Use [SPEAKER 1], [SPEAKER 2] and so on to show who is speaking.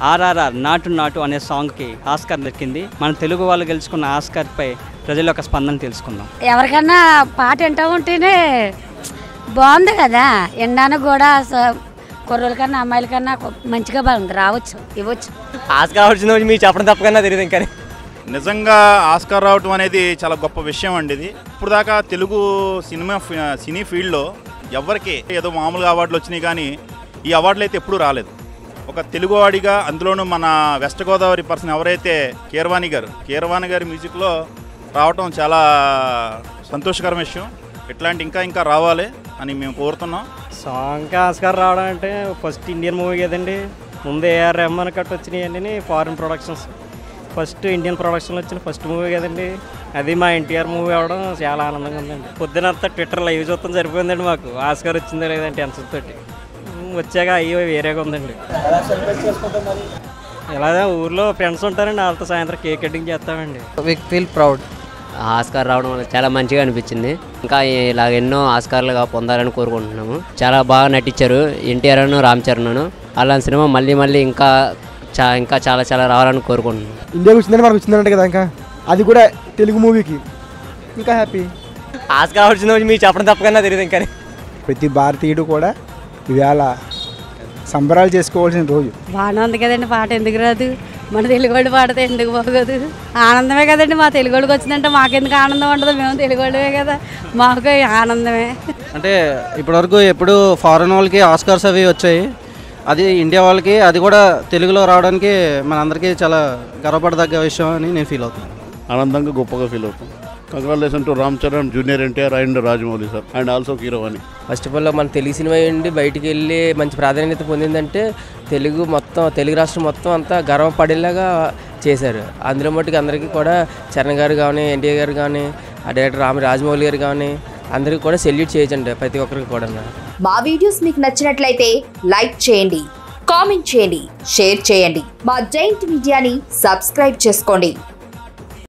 [SPEAKER 1] ఆర్ఆర్ఆర్ నాటు నాటు అనే సాంగ్కి ఆస్కార్ దక్కింది మన తెలుగు వాళ్ళు గెలుచుకున్న ఆస్కార్పై ప్రజల యొక్క స్పందన తెలుసుకుందాం
[SPEAKER 2] ఎవరికన్నా పాట వింటూ ఉంటేనే బాగుంది కదా వినడానికి కూడా స- కుర్రోళ్ళ కన్నా అమ్మాయిల కన్నా కొ- మంచిగా బాగుంది రావచ్చు ఇవ్వచ్చు
[SPEAKER 3] ఆస్కార్ వచ్చింది వచ్చి మీరు చెప్పడం తప్పకన్నా తెలియదు ఇంకా
[SPEAKER 4] నిజంగా ఆస్కార్ రావటం అనేది చాలా గొప్ప విషయం అండి ఇది ఇప్పుడు దాకా తెలుగు సినిమా ఫీ- సినీ ఫీల్డ్లో ఎవరికి ఏదో మామూలుగా అవార్డులు వచ్చినాయి కానీ ఈ అవార్డులు అయితే ఎప్పుడూ రాలేదు ఒక తెలుగువాడిగా అందులోనూ మన వెస్ట్ గోదావరి పర్సన్ ఎవరైతే కీరవాణి గారు కీరవాణి గారి మ్యూజిక్లో రావటం చాలా సంతోషకరం విషయం ఇట్లాంటి ఇంకా ఇంకా రావాలి అని మేము కోరుతున్నాం
[SPEAKER 3] సాంగ్కి ఆస్కార్ రావడం అంటే ఫస్ట్ ఇండియన్ మూవీ కదండి ముందు ఏఆర్ రెహమాన్ కట్ వచ్చినాయి అండి foreign productions first Indian production వచ్చిన ఫస్ట్ మూవీ కదండి అది మా ఎన్టీఆర్ మూవీ అవడం చాలా ఆనందంగా ఉందండి పొద్దునంతా ట్విట్టర్ లైవ్ చూస్తాం సరిపోయిందండి మాకు ఆస్కార్ వచ్చిందో లేదని టెన్షన్ తోటి ఉమ్, వచ్చాక అయ్యో వేరేగా ఉందండి ఇలాగే ఊర్లో ఫ్రెండ్స్ ఉంటారండి వాళ్ళతో సాయంత్రం కేక్ కటింగ్ చేస్తామండి
[SPEAKER 5] వి ఫీల్ ప్రౌడ్
[SPEAKER 6] ఆస్కార్ రావడం వల్ల చాలా మంచిగా అనిపించింది ఇంకా ఇలా ఎన్నో ఆస్కార్లుగా పొందాలని కోరుకుంటున్నాము చాలా బాగా నటించారు ఎన్టీఆర్ అను రామ్ చరణ్ అలాంటి సినిమా మళ్ళీ మళ్ళీ ఇంకా చా ఇంకా చాలా చాలా రావాలని కోరుకుంటున్నాను
[SPEAKER 7] ఇండియాకి వచ్చిందని మనకు వచ్చిందంటే కదా ఇంకా అది కూడా తెలుగు మూవీకి ఇంకా హ్యాపీ
[SPEAKER 3] ఆస్కార్ వచ్చింది వచ్చి మీరు చెప్పడం తప్పకన్నా తెలియదు ఇంకా
[SPEAKER 7] ప్రతి భారతీయుడు కూడా ఈవేళ సంబరాలు చేసుకోవాల్సిన రోజు
[SPEAKER 2] బాగానే ఉంది కదండి పాట ఎందుకు రాదు మన తెలుగువాడు పాడితే ఎందుకు బాగోదు ఆనందమే కదండి మా తెలుగువాడికి వచ్చిందంటే మాకెందుకు ఆనందం ఉండదు మేము తెలుగువాళ్ళమే కదా మాకు ఆనందమే
[SPEAKER 5] అంటే ఇప్పటివరకు ఎప్పుడు ఫారెన్ వాళ్ళకి ఆస్కార్స్ అవి వచ్చాయి అది ఇండియా వాళ్ళకి అది కూడా తెలుగులో రావడానికి మనందరికీ చాలా గర్వపడదగ్గ విషయం అని నేను ఫీల్ అవుతున్నాను
[SPEAKER 8] ఆనందంగా గొప్పగా ఫీల్ అవుతాం congratulation to Ram Charan junior NTR and Rajamouli sir and also Keeravani
[SPEAKER 9] first of all మన తెలుగు సినిమా ఏంటి బయటికి వెళ్ళి మంచి ప్రాధాన్యత పొందిందంటే తెలుగు మొత్తం తెలుగు రాష్ట్రం మొత్తం అంతా గర్వపడేలాగా చేశారు అందులో మట్టుకు అందరికీ కూడా చరణ్ గారు కానీ ఎన్టీఆర్ గారు కానీ ఆ డైరెక్టర్ రామ రాజమౌళి గారు కానీ అందరికీ కూడా సెల్యూట్ చేయొచ్చండి ప్రతి ఒక్కరికి కూడా
[SPEAKER 10] మా వీడియోస్ మీకు నచ్చినట్లయితే లైక్ చేయండి కామెంట్ చేయండి షేర్ చేయండి మా జైంట్ మీడియాని సబ్స్క్రైబ్ చేసుకోండి